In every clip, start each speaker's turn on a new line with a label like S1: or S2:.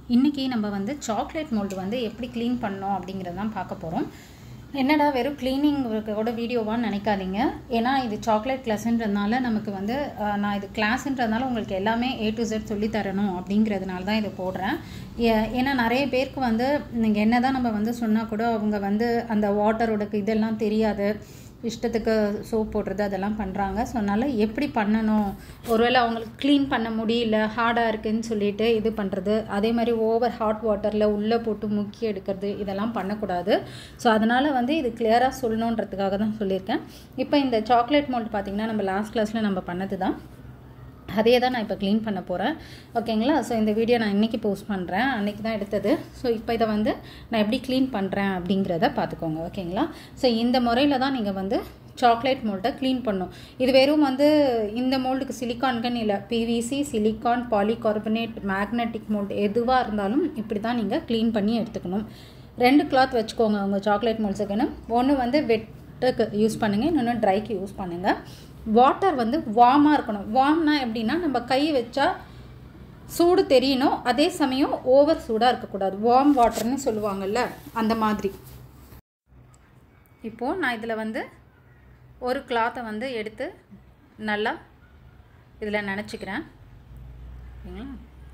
S1: இன்றைக்கி நம்ம வந்து சாக்லேட் மோல்டு வந்து எப்படி க்ளீன் பண்ணோம் அப்படிங்கிறது தான் பார்க்க போகிறோம் என்னடா வெறும் க்ளீனிங் கூட வீடியோவான்னு நினைக்காதீங்க ஏன்னா இது சாக்லேட் கிளாஸ்ன்றதுனால நமக்கு வந்து அஹ், நான் இது கிளாஸ்ன்றதுனால உங்களுக்கு எல்லாமே ஏ டு Z சொல்லி தரணும் அப்படிங்கிறதுனால தான் இதை போடுறேன் ஏ- ஏன்னா நிறைய பேருக்கு வந்து நீங்கள் என்ன தான் நம்ம வந்து சொன்னால் கூட அவங்க வந்து அந்த வாட்டரோட இதெல்லாம் தெரியாது இஷ்டத்துக்கு சோப் போடுறது அதெல்லாம் பண்ணுறாங்க ஸோ அதனால் எப்படி பண்ணணும் ஒருவேளை அவங்களுக்கு க்ளீன் பண்ண முடியல ஹார்டாக இருக்குன்னு சொல்லிட்டு இது பண்ணுறது அதே மாதிரி ஓவர் ஹாட் வாட்டரில் உள்ளே போட்டு முக்கி எடுக்கிறது இதெல்லாம் பண்ணக்கூடாது ஸோ அதனால் வந்து இது கிளியராக சொல்லணுன்றதுக்காக தான் சொல்லியிருக்கேன் இப்போ இந்த சாக்லேட் மோல்ட் பார்த்திங்கன்னா நம்ம லாஸ்ட் கிளாஸில் நம்ம பண்ணது தான் அதே தான் நான் இப்போ க்ளீன் பண்ண போகிறேன் ஓகேங்களா ஸோ இந்த வீடியோ நான் இன்றைக்கி போஸ்ட் பண்ணுறேன் அன்றைக்கி தான் எடுத்தது ஸோ இப்போ இதை வந்து நான் எப்படி க்ளீன் பண்ணுறேன் அப்படிங்கிறத பார்த்துக்கோங்க ஓகேங்களா ஸோ இந்த முறையில் தான் நீங்கள் வந்து சாக்லேட் மோல்ட்டை க்ளீன் பண்ணும் இது வெறும் வந்து இந்த மோல்டுக்கு சிலிக்கான்கன்னு இல்லை PVC silicone polycarbonate magnetic mould எதுவாக இருந்தாலும் இப்படி தான் நீங்கள் க்ளீன் பண்ணி எடுத்துக்கணும் ரெண்டு கிளாத் வச்சுக்கோங்க உங்கள் சாக்லேட் மோல்ட்ஸுக்குன்னு ஒன்று வந்து வெட்டுக்கு யூஸ் பண்ணுங்கள் இன்னொன்று ட்ரைக்கு யூஸ் பண்ணுங்கள் வாட்டர் வந்து வார்மாக இருக்கணும் வார்ம்னா எப்படின்னா நம்ம கை வச்சா சூடு தெரியணும் அதே சமயம் ஓவர் சூடாக இருக்கக்கூடாது வார்ம் வாட்டர்னு சொல்லுவாங்கல்ல அந்த மாதிரி இப்போது நான் இதில் வந்து ஒரு கிளாத்தை வந்து எடுத்து நல்லா இதில் நினச்சிக்கிறேன் ஓகேங்களா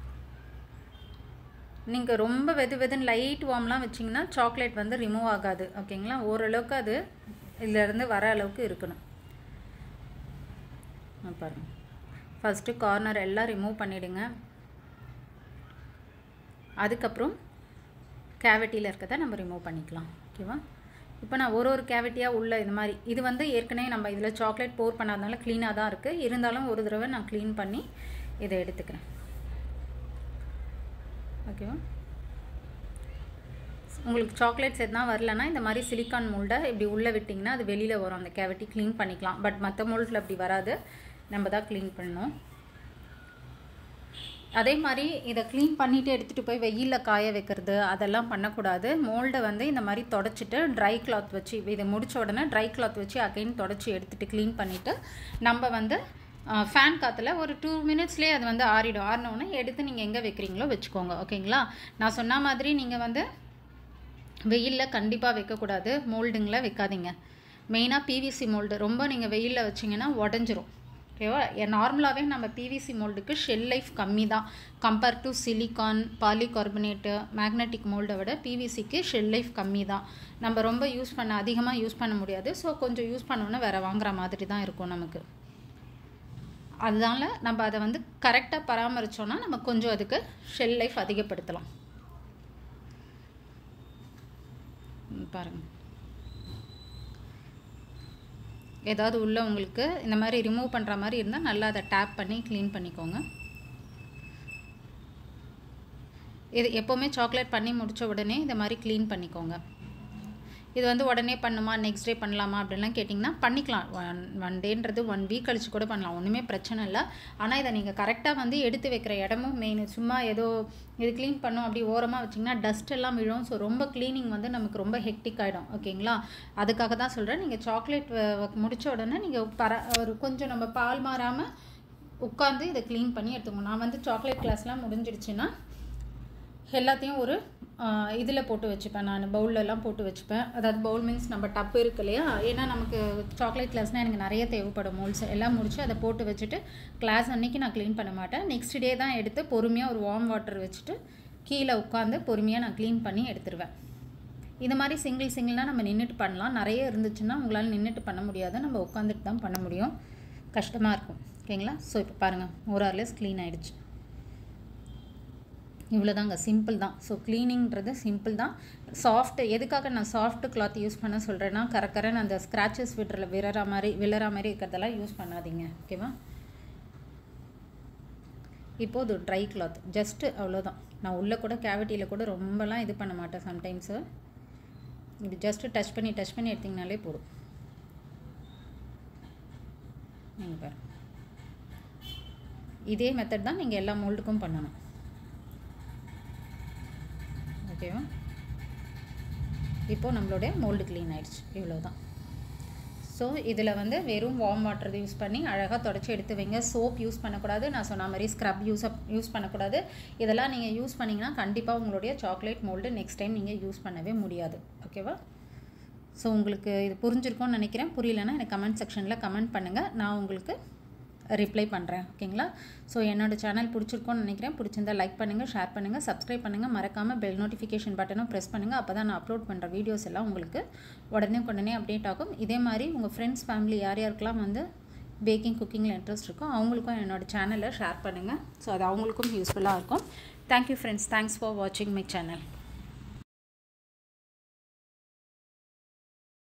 S1: நீங்கள் ரொம்ப வெது வெதுன்னு லைட் வார்ம்லாம் வச்சிங்கன்னா சாக்லேட் வந்து ரிமூவ் ஆகாது ஓகேங்களா ஓரளவுக்கு அது இதிலேருந்து வர அளவுக்கு இருக்கணும் ஆ, பாருங்க ஃபஸ்ட்டு கார்னர் எல்லாம் ரிமூவ் பண்ணிவிடுங்க அதுக்கப்புறம் கேவிட்டியில் இருக்கிறத நம்ம ரிமூவ் பண்ணிக்கலாம் ஓகேவா இப்போ நான் ஒரு ஒரு கேவிட்டியாக உள்ள இந்த மாதிரி இது வந்து ஏற்கனவே நம்ம இதில் சாக்லேட் போர் பண்ணாதனால க்ளீனாக தான் இருக்குது இருந்தாலும் ஒரு தடவை நான் க்ளீன் பண்ணி இதை எடுத்துக்கிறேன் ஓகேவா உங்களுக்கு சாக்லேட்ஸ் எதுனா வரலன்னா இந்த மாதிரி சிலிக்கான் மோல்டை இப்படி உள்ளே விட்டிங்கன்னா அது வெளியில் வரும் அந்த கேவிட்டி க்ளீன் பண்ணிக்கலாம் பட் மற்ற மோல்டில் அப்படி வராது நம்ம தான் க்ளீன் பண்ணணும் அதே மாதிரி இதை க்ளீன் பண்ணிவிட்டு எடுத்துகிட்டு போய் வெயிலில் காய வைக்கிறது அதெல்லாம் பண்ணக்கூடாது மோல்டை வந்து இந்த மாதிரி தொடச்சிட்டு ட்ரை கிளாத் வச்சு இதை முடிச்ச உடனே ட்ரை கிளாத் வச்சு அகைன் தொடச்சி எடுத்துகிட்டு க்ளீன் பண்ணிவிட்டு நம்ம வந்து ஃபேன் காற்றுல ஒரு டூ மினிட்ஸ்லேயே அது வந்து ஆறிடும் ஆறினோடனே எடுத்து நீங்கள் எங்கே வைக்கிறீங்களோ வச்சுக்கோங்க ஓகேங்களா நான் சொன்ன மாதிரி நீங்கள் வந்து வெயிலில் கண்டிப்பாக வைக்கக்கூடாது மோல்டுங்களை வைக்காதீங்க மெயினாக பிவிசி மோல்டு ரொம்ப நீங்கள் வெயிலில் வச்சிங்கன்னா உடஞ்சிரும் ஓகேவா நார்மலாகவே நம்ம பிவிசி மோல்டுக்கு ஷெல் லைஃப் கம்மி தான் compare to silicone polycarbonate magnetic மோல்டை விட பிவிசிக்கு ஷெல் லைஃப் கம்மி தான் நம்ம ரொம்ப யூஸ் பண்ண அதிகமாக யூஸ் பண்ண முடியாது ஸோ கொஞ்சம் யூஸ் பண்ணோன்னா வேறு வாங்குற மாதிரி தான் இருக்கும் நமக்கு அதனால நம்ம அதை வந்து கரெக்டாக பராமரித்தோன்னா நம்ம கொஞ்சம் அதுக்கு ஷெல் லைஃப் அதிகப்படுத்தலாம் ம், பாருங்க ஏதாவது உள்ள உங்களுக்கு இந்த மாதிரி ரிமூவ் பண்ணுற மாதிரி இருந்தால் நல்லா அதை டேப் பண்ணி க்ளீன் பண்ணிக்கோங்க இது எப்போவுமே சாக்லேட் பண்ணி முடித்த உடனே இந்த மாதிரி க்ளீன் பண்ணிக்கோங்க இது வந்து உடனே பண்ணுமா நெக்ஸ்ட் டே பண்ணலாமா அப்படின்லாம் கேட்டிங்கன்னா பண்ணிக்கலாம் ஒன் ஒன் டேன்றது ஒன் வீக் கழிச்சு கூட பண்ணலாம் ஒன்றுமே பிரச்சனை இல்லை ஆனால் இதை நீங்கள் கரெக்டாக வந்து எடுத்து வைக்கிற இடமும் மெயின் சும்மா ஏதோ இது க்ளீன் பண்ணோம் அப்படி ஓரமாக வச்சிங்கன்னா டஸ்ட் எல்லாம் விழும் ஸோ ரொம்ப க்ளீனிங் வந்து நமக்கு ரொம்ப ஹெக்டிக் ஆகிடும் ஓகேங்களா அதுக்காக தான் சொல்கிறேன் நீங்கள் சாக்லேட் முடித்த உடனே நீங்கள் பர ஒரு கொஞ்சம் நம்ம பால் மாறாமல் உட்காந்து இதை க்ளீன் பண்ணி எடுத்துக்கணும் நான் வந்து சாக்லேட் கிளாஸ்லாம் முடிஞ்சிடுச்சுன்னா எல்லாத்தையும் ஒரு இதில் போட்டு வச்சுப்பேன் நான் பவுல்லலாம் போட்டு வச்சுப்பேன் அதாவது பவுல் மீன்ஸ் நம்ம டப்பு இருக்கு இல்லையா ஏன்னா நமக்கு சாக்லேட் கிளாஸ்னால் எனக்கு நிறைய தேவைப்படும் மோல்ஸ் எல்லாம் முடிச்சு அதை போட்டு வச்சுட்டு கிளாஸ் அன்னைக்கு நான் க்ளீன் பண்ண மாட்டேன் நெக்ஸ்ட் டே தான் எடுத்து பொறுமையாக ஒரு வார்ம் வாட்டர் வச்சுட்டு கீழே உட்காந்து பொறுமையாக நான் க்ளீன் பண்ணி எடுத்துருவேன் இது மாதிரி சிங்கிள் சிங்கிள்னால் நம்ம நின்றுட்டு பண்ணலாம் நிறைய இருந்துச்சுன்னா உங்களால் நின்றுட்டு பண்ண முடியாது நம்ம உட்காந்துட்டு தான் பண்ண முடியும் கஷ்டமாக இருக்கும் ஓகேங்களா ஸோ இப்போ பாருங்கள் ஓரளஸ் க்ளீன் ஆகிடுச்சு இவ்வளோதாங்க சிம்பிள் தான் ஸோ க்ளீனிங்கிறது சிம்பிள் தான் சாஃப்ட் எதுக்காக நான் சாஃப்ட் கிளாத் யூஸ் பண்ண சொல்கிறேன்னா கரக்கரன்னு அந்த ஸ்க்ராச்சஸ் விடுற விழற மாதிரி விழற மாதிரி இருக்கிறதெல்லாம் யூஸ் பண்ணாதீங்க ஓகேவா இப்போது ட்ரை கிளாத் ஜஸ்ட்டு அவ்வளோதான் நான் உள்ளே கூட கேவிட்டியில் கூட ரொம்பலாம் இது பண்ண மாட்டேன் சம்டைம்ஸு இது ஜஸ்ட்டு டச் பண்ணி டச் பண்ணி எடுத்திங்கனாலே போதும் நீங்கள் பாரு இதே மெத்தட் தான் நீங்கள் எல்லா மோல்டுக்கும் பண்ணணும் ஓகேவா இப்போது நம்மளுடைய மோல்டு க்ளீன் ஆயிடுச்சு இவ்வளோ தான் ஸோ இதில் வந்து வெறும் வார்ம் வாட்டர் யூஸ் பண்ணி அழகாக தொடச்சி எடுத்து வைங்க சோப் யூஸ் பண்ணக்கூடாது நான் சொன்ன மாதிரி ஸ்க்ரப் யூஸ் யூஸ் பண்ணக்கூடாது இதெல்லாம் நீங்கள் யூஸ் பண்ணிங்கன்னா கண்டிப்பாக உங்களுடைய சாக்லேட் மோல்டு நெக்ஸ்ட் டைம் நீங்கள் யூஸ் பண்ணவே முடியாது ஓகேவா ஸோ உங்களுக்கு இது புரிஞ்சிருக்கும்னு நினைக்கிறேன் புரியலன்னா எனக்கு கமெண்ட் செக்ஷனில் கமெண்ட் பண்ணுங்கள் நான் உங்களுக்கு ரிப்ளை பண்ணுறேன் ஓகேங்களா ஸோ என்னோடய சேனல் பிடிச்சிருக்கோன்னு நினைக்கிறேன் பிடிச்சிருந்தா லைக் பண்ணுங்கள் ஷேர் பண்ணுங்கள் சப்ஸ்கிரைப் பண்ணுங்கள் மறக்காமல் பெல் நோட்டிஃபிகேஷன் பட்டனும் ப்ரெஸ் பண்ணுங்கள் அப்போ தான் நான் அப்லோட் பண்ணுற வீடியோஸ் எல்லாம் உங்களுக்கு உடனே உடனே அப்டேட் ஆகும் இதே மாதிரி உங்கள் ஃப்ரெண்ட்ஸ் ஃபேமிலி யார் யாருக்கெல்லாம் வந்து பேக்கிங் குக்கிங்கில் இன்ட்ரெஸ்ட் இருக்கோ அவங்களுக்கும் என்னோடய சேனலை ஷேர் பண்ணுங்கள் ஸோ அது அவங்களுக்கும் யூஸ்ஃபுல்லாக இருக்கும் தேங்க்யூ ஃப்ரெண்ட்ஸ் தேங்க்ஸ் ஃபார் வாட்சிங் மை சேனல்